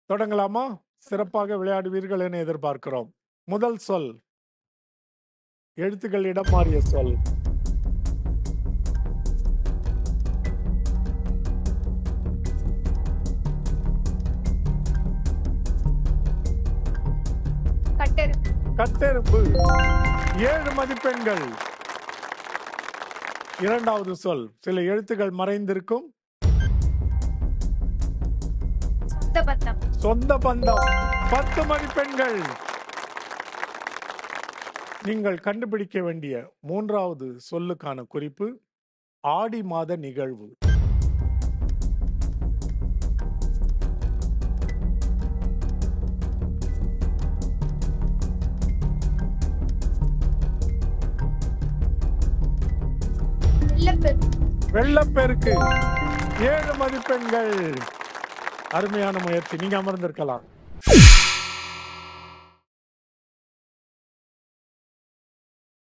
தொடங்கலாமா சிறப்பாக விளையாடுவீர்கள் என எதிர்பார்க்கிறோம் முதல் சொல் எழுத்துக்கள் இடம் மாறிய சொல் கட்டெரு கட்டெரும்பு ஏழு மதிப்பெண்கள் இரண்டாவது சொல் சில எழுத்துக்கள் மறைந்திருக்கும் சொந்த பந்தம் சொந்த பந்தம் பத்து மதிப்பெண்கள் நீங்கள் கண்டுபிடிக்க வேண்டிய மூன்றாவது சொல்லுக்கான குறிப்பு ஆடி மாத நிகழ்வு வெள்ளப்பெரு வெள்ளப்பெருக்கு ஏழு மதிப்பெண்கள் அருமையான முயற்சி நீங்க அமர்ந்திருக்கலாம்